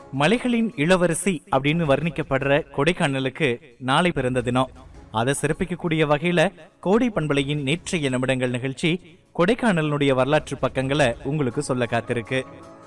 மலைகளின் இளவரசி அப்படின்னு வர்ணிக்கப்படுற கொடைக்கானலுக்கு நாளை பிறந்த தினம் அதை சிறப்பிக்கக்கூடிய வகையில கோடை பண்பலையின் நேற்றைய நிமிடங்கள் நிகழ்ச்சி கொடைக்கானலினுடைய வரலாற்று பக்கங்களை உங்களுக்கு சொல்ல காத்திருக்கு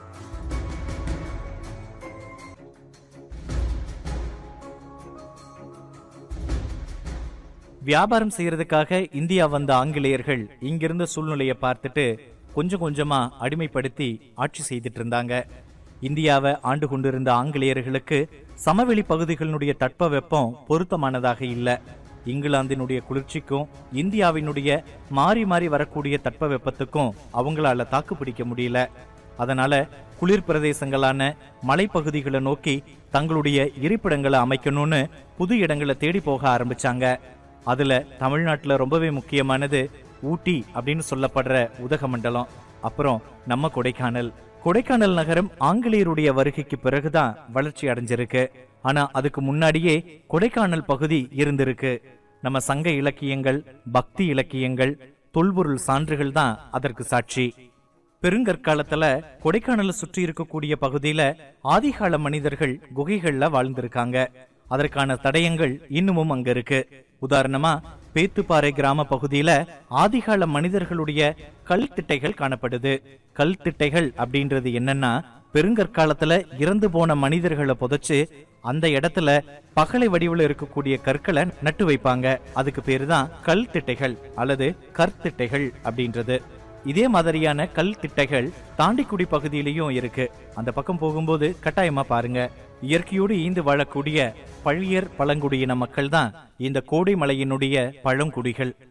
வியாபாரம் செய்யறதுக்காக இந்தியா வந்த ஆங்கிலேயர்கள் இங்கிருந்த சூழ்நிலையை பார்த்துட்டு கொஞ்சம் கொஞ்சமா அடிமைப்படுத்தி ஆட்சி செய்துட்டு இருந்தாங்க இந்தியாவை ஆண்டு கொண்டிருந்த ஆங்கிலேயர்களுக்கு சமவெளி பகுதிகளினுடைய தட்பவெப்பம் பொருத்தமானதாக இல்ல இங்கிலாந்தினுடைய குளிர்ச்சிக்கும் இந்தியாவினுடைய மாறி மாறி வரக்கூடிய தட்பவெப்பத்துக்கும் அவங்களால தாக்கு பிடிக்க முடியல அதனால குளிர் பிரதேசங்களான மலைப்பகுதிகளை நோக்கி தங்களுடைய இருப்பிடங்களை அமைக்கணும்னு புது இடங்களை தேடி போக ஆரம்பிச்சாங்க அதுல தமிழ்நாட்டுல ரொம்பவே முக்கியமானது ஊட்டி அப்படின்னு சொல்லப்படுற உதகமண்டலம் அப்புறம் நம்ம கொடைக்கானல் கொடைக்கானல் நகரம் ஆங்கிலேயருடைய வருகைக்கு பிறகுதான் வளர்ச்சி அடைஞ்சிருக்கு ஆனா அதுக்கு முன்னாடியே கொடைக்கானல் பகுதி இருந்திருக்கு நம்ம சங்க இலக்கியங்கள் பக்தி இலக்கியங்கள் தொல்பொருள் சான்றுகள் தான் அதற்கு சாட்சி பெருங்கற்காலத்துல கொடைக்கானலை சுற்றி இருக்கக்கூடிய பகுதியில ஆதிகால மனிதர்கள் குகைகள்ல வாழ்ந்திருக்காங்க அதற்கான தடயங்கள் இன்னமும் அங்க இருக்கு உதாரணமா பேத்துப்பாறை கிராம பகுதியில ஆதிகால மனிதர்களுடைய கல் திட்டைகள் காணப்படுது கல் திட்டைகள் அப்படின்றது என்னன்னா பெருங்கற்காலத்துல இறந்து போன மனிதர்களை புதைச்சு அந்த இடத்துல பகலை வடிவில் இருக்கக்கூடிய கற்களை நட்டு வைப்பாங்க அதுக்கு பேரு தான் கல் திட்டைகள் அல்லது கற்திட்டைகள் அப்படின்றது இதே மாதிரியான கல் திட்டைகள் தாண்டிக்குடி பகுதியிலையும் இருக்கு அந்த பக்கம் போகும்போது கட்டாயமா பாருங்க இயற்கையோடு ஈந்து வாழக்கூடிய பழியர் பழங்குடியின மக்கள் தான் இந்த கோடை மலையினுடைய பழங்குடிகள்